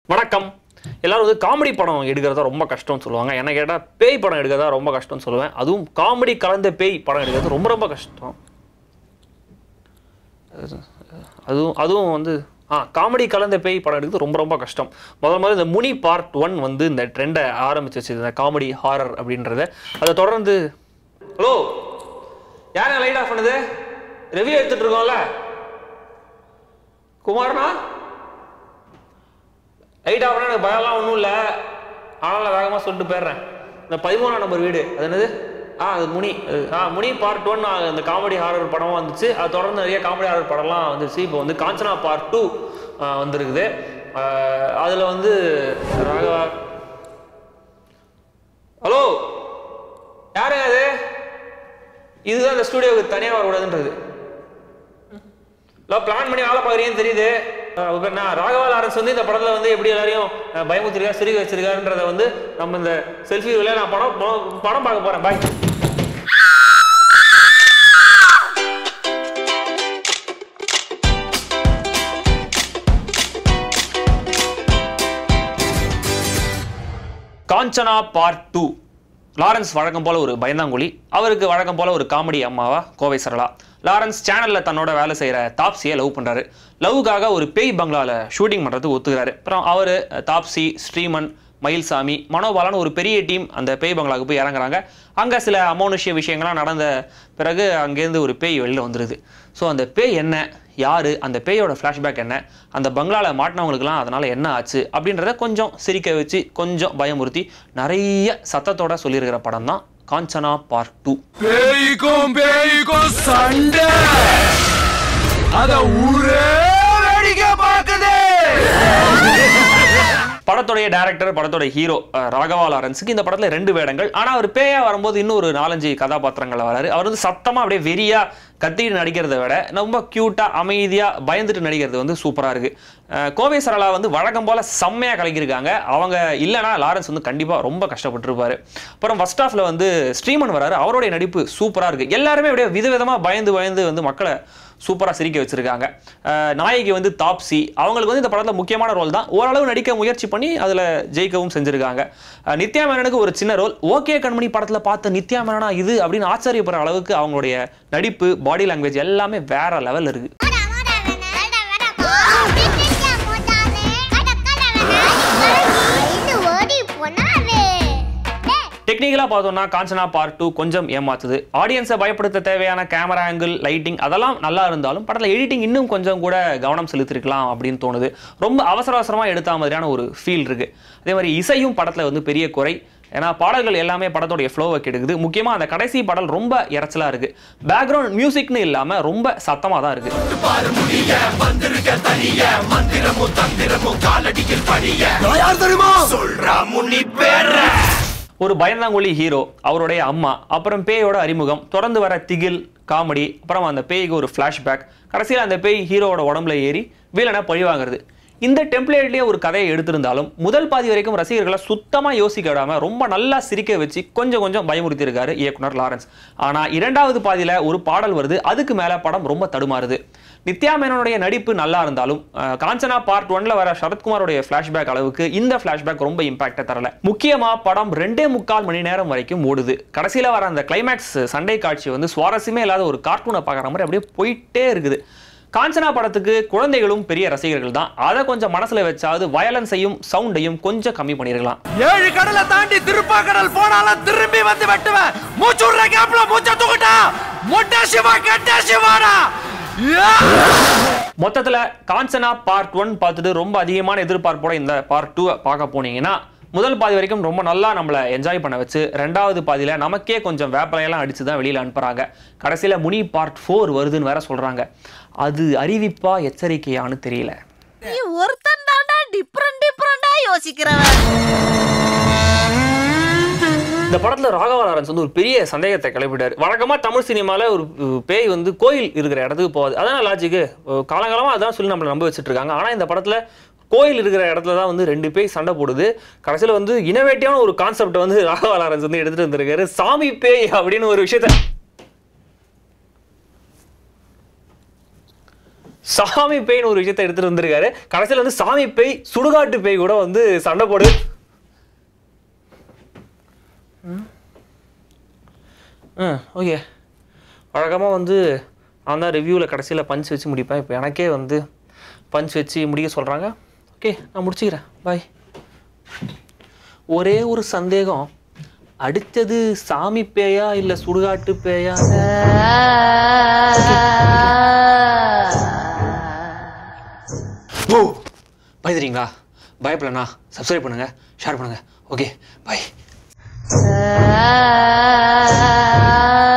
வணக்கம் எல்லாரும் வந்து காமெடி படம் எடுக்கிறதா ரொம்ப கஷ்டம்னு சொல்லுவாங்க என்ன கேட்டால் பேய் படம் எடுக்கிறதா ரொம்ப கஷ்டம்னு சொல்லுவேன் அதுவும் காமெடி கலந்த பேய் படம் எடுக்கிறது ரொம்ப ரொம்ப கஷ்டம் அதுவும் அதுவும் வந்து ஆ காமெடி கலந்த பேய் படம் எடுக்கிறது ரொம்ப ரொம்ப கஷ்டம் முதல் முதல்ல இந்த முனி பார்ட் ஒன் வந்து இந்த ட்ரெண்டை ஆரம்பிச்சிச்சு இந்த காமெடி ஹாரர் அப்படின்றத அதை தொடர்ந்து ஹலோ யாருங்க லைட் ஆஃப் பண்ணுது ரிவ்யூ எடுத்துட்டு இருக்கோம்ல குமாரனா லைட் ஆஃப் எனக்கு பயம்லாம் ஒன்றும் இல்லை ஆனால் நான் வேகமாக சொல்லிட்டு போயிடுறேன் இந்த பதிமூணாம் நம்பர் வீடு அது என்னது ஆ அது முனி அது- ஆ முனி பார்ட் ஒன் இந்த காமெடி ஹாரர் படமும் வந்துச்சு அது தொடர்ந்து நிறைய காமெடி ஹாரர் படம்லாம் வந்துச்சு இப்போ வந்து காஞ்சனா பார்ட் டூ வந்திருக்குது அதில் வந்து ராகவா ஹலோ யாருங்க அது இதுதான் இந்த ஸ்டூடியோவுக்கு தனியாக வரக்கூடாதுன்றது இல்லை பிளான் பண்ணி வேலை பார்க்குறீங்கன்னு தெரியுது அஹ் இப்ப நான் ராகவா லாரன்ஸ் வந்து இந்த படத்தில் வந்து எப்படி எல்லாரையும் அஹ், பயமுறுத்திருக்கா சிரிக்க வச்சிருக்காருன்றத வந்து நம்ம இந்த செல்ஃபி நான் படம் படம் படம் பார்க்க போகிறேன் பாய் காஞ்சனா பார்ட் டூ லாரன்ஸ் வழக்கம் போல ஒரு பயந்தாங்குழி அவருக்கு வழக்கம் போல ஒரு காமெடி அம்மாவா கோவை சரளா லாரன்ஸ் சேனல்ல தன்னோட வேலை செய்யற தாப்சியை லவ் பண்றாரு லவ்வுக்காக ஒரு பேய் பங்களால ஷூட்டிங் பண்றதுக்கு ஒத்துக்கிறாரு அப்புறம் அவரு தாப்சி ஸ்ரீமன் மயில்சாமி மனோபாலான்னு ஒரு பெரிய டீம் அந்த பேய் பங்களாவுக்கு போய் இறங்குறாங்க அங்கே சில அமானுஷ்ய விஷயங்கள்லாம் நடந்த பிறகு அங்கேருந்து ஒரு பேய் வெளியில் வந்துடுது ஸோ அந்த பேய் என்ன யார் அந்த பேயோட ஃப்ளாஷ்பேக் என்ன அந்த பங்களாவில் மாட்டினவங்களுக்குலாம் அதனால் என்ன ஆச்சு அப்படின்றத கொஞ்சம் சிரிக்க வச்சு கொஞ்சம் பயமுறுத்தி நிறைய சத்தத்தோட சொல்லியிருக்கிற படம் தான் காஞ்சனா பார்ட் டூ பேய்க்கும் பேய்க்கும் சண்டை அத ஊரே வேடிக்கை பார்க்குது படத்துடைய டேரக்டர் படத்தோட ஹீரோ அஹ், ராகவா லாரன்ஸுக்கு இந்த படத்தில் ரெண்டு வேடங்கள் ஆனால் அவர் பேயா வரும்போது இன்னும் ஒரு நாலஞ்சு கதாபாத்திரங்களை வராரு அவர் வந்து சத்தமாக அப்படியே வெறியா கத்திட்டு நடிக்கிறத விட ரொம்ப க்யூட்டாக அமைதியாக பயந்துட்டு நடிக்கிறது வந்து சூப்பராக இருக்கு அஹ், கோவை சரளா வந்து வழக்கம் போல செம்மையாக கலக்கியிருக்காங்க அவங்க இல்லைனா லாரன்ஸ் வந்து கண்டிப்பாக ரொம்ப கஷ்டப்பட்டிருப்பாரு அப்புறம் ஃபர்ஸ்ட் ஹாஃப்ல வந்து ஸ்ரீமன் வராரு அவருடைய நடிப்பு சூப்பராக இருக்கு எல்லாருமே அப்படியே விதவிதமாக பயந்து பயந்து வந்து மக்களை சூப்பராக சிரிக்க வச்சிருக்காங்க அஹ் நாயகி வந்து தாப்சி அவங்களுக்கு வந்து இந்த படத்தில் முக்கியமான ரோல் தான் ஓரளவு நடிக்க முயற்சி பண்ணி அதில் ஜெயிக்கவும் செஞ்சிருக்காங்க அஹ் நித்யா மேனனுக்கு ஒரு சின்ன ரோல் ஓகே கண்மணி படத்தில் பார்த்த நித்யா மேனனா இது அப்படின்னு ஆச்சரியப்படுற அளவுக்கு அவங்களுடைய நடிப்பு பாடி லாங்குவேஜ் எல்லாமே வேற லெவல் இருக்கு டெக்னிக்கலாக பார்த்தோம்னா காஞ்சனா பார்ட் டூ கொஞ்சம் ஏமாத்துது ஆடியன்ஸை பயப்படுத்த தேவையான கேமரா ஆங்கிள் லைட்டிங் அதெல்லாம் நல்லா இருந்தாலும் படத்தில் எடிட்டிங் இன்னும் கொஞ்சம் கூட கவனம் செலுத்திருக்கலாம் அப்படின்னு தோணுது ரொம்ப அவசர அவசரமாக எடுத்த மாதிரியான ஒரு ஃபீல் இருக்கு அதே மாதிரி இசையும் படத்தில் வந்து பெரிய குறை ஏன்னா பாடல்கள் எல்லாமே படத்தோடைய ஃப்ளோவை கெடுக்குது முக்கியமாக அந்த கடைசி பாடல் ரொம்ப இறைச்சலாக இருக்கு பேக்ரவுண்ட் மியூசிக்னு இல்லாமல் ரொம்ப சத்தமாக தான் இருக்கு நான் யார் தெரியுமா சொல்றா முன்னி பேர ஒரு பயந்தாங்கொல்லி ஹீரோ அவருடைய அம்மா அப்புறம் பேயோட அறிமுகம் தொடர்ந்து வர திகில் காமெடி அப்புறம் அந்த பேய்க்கு ஒரு ஃப்ளாஷ்பேக் கடைசியில் அந்த பேய் ஹீரோவோட உடம்புல ஏறி வீலனை பழி வாங்குறது இந்த டெம்ப்ளேட்லேயே ஒரு கதையை எடுத்திருந்தாலும் முதல் பாதி வரைக்கும் ரசிகர்களை சுத்தமாக யோசிக்க விடாம ரொம்ப நல்லா சிரிக்க வச்சு கொஞ்சம் கொஞ்சம் பயமுறுத்தி இருக்காரு இயக்குனர் லாரன்ஸ் ஆனால் இரண்டாவது பாதியில் ஒரு பாடல் வருது அதுக்கு மேலே படம் ரொம்ப தடுமாறுது நித்யா மேனனுடைய நடிப்பு நல்லா இருந்தாலும் அஹ், காஞ்சனா பார்ட் ஒன்ல வர சரத்குமாரோடைய ஃபிளாஷ்பேக் அளவுக்கு இந்த ஃபிளாஷ்பேக் ரொம்ப இம்பாக்டை தரல முக்கியமா படம் ரெண்டே முக்கால் மணி நேரம் வரைக்கும் ஓடுது கடைசியில வர அந்த கிளைமேக்ஸ் சண்டை காட்சி வந்து சுவாரஸ்யமே இல்லாத ஒரு கார்ட்டூனை பார்க்குற மாதிரி அப்படியே போயிட்டே இருக்குது காஞ்சனா படத்துக்கு குழந்தைகளும் பெரிய ரசிகர்கள் தான் அதை கொஞ்சம் மனசுல வச்சாவது வயலன்ஸையும் சவுண்டையும் கொஞ்சம் கம்மி பண்ணிருக்கலாம் ஏழு கடலை தாண்டி திருப்பா கடல் போனாலும் திரும்பி வந்து வெட்டுவேன் மூச்சு விடுற கேப்ல மூச்ச தூக்கிட்டா முட்டை சிவா கெட்ட சிவாடா யா! மொத்தத்துல காஞ்சனா பார்ட் ஒன் பார்த்துட்டு ரொம்ப அதிகமான எதிர்பார்ப்போட இந்த பார்ட் டூ பார்க்க போனீங்கன்னா முதல் பாதி வரைக்கும் ரொம்ப நல்லா நம்மளை என்ஜாய் பண்ண வச்சு ரெண்டாவது பாதியில நமக்கே கொஞ்சம் வேப்பலையெல்லாம் அடிச்சு தான் வெளியில அனுப்புறாங்க கடைசியில முனி பார்ட் ஃபோர் வருதுன்னு வேற சொல்றாங்க அது அறிவிப்பா எச்சரிக்கையான்னு தெரியல நீ ஒருத்தன் தாண்டா டிஃப்ரெண்ட் டிஃப்ரெண்டா யோசிக்கிறவன் இந்த படத்துல ராகவா லாரன்ஸ் வந்து ஒரு பெரிய சந்தேகத்தை கிளப்பிட்டாரு வழக்கமா தமிழ் சினிமால ஒரு அஹ், பேய் வந்து கோயில் இருக்கிற இடத்துக்கு போகாது அதான் லாஜிக்கு காலங்காலமா அதான் சொல்லி நம்மளை நம்ப வச்சுட்டு இருக்காங்க ஆனா இந்த படத்துல கோயில் இருக்கிற இடத்துல தான் வந்து ரெண்டு பேய் சண்டை போடுது கடைசியில் வந்து இனோவேட்டிவான ஒரு கான்செப்ட் வந்து ராகவா லாரன்ஸ் வந்து எடுத்துட்டு வந்திருக்காரு சாமி பேய் அப்படின்னு ஒரு விஷயத்த சாமி பேய்னு ஒரு விஷயத்தை எடுத்துட்டு வந்திருக்காரு கடைசியில் வந்து சாமி பேய் சுடுகாட்டு பேய் கூட வந்து சண்டை போடு ம் ஓகே வழக்கமாக வந்து நான் தான் ரிவ்யூவில் கடைசியில் பஞ்ச் வச்சு முடிப்பேன் இப்போ எனக்கே வந்து பஞ்ச் வச்சு முடிக்க சொல்கிறாங்க ஓகே நான் முடிச்சுக்கிறேன் பாய் ஒரே ஒரு சந்தேகம் அடுத்தது சாமி பேயா இல்லை சுடுகாட்டு பேயா ஓ பயந்துறீங்களா பயப்படலண்ணா சப்ஸ்கிரைப் பண்ணுங்க ஷேர் பண்ணுங்க ஓகே பை Ah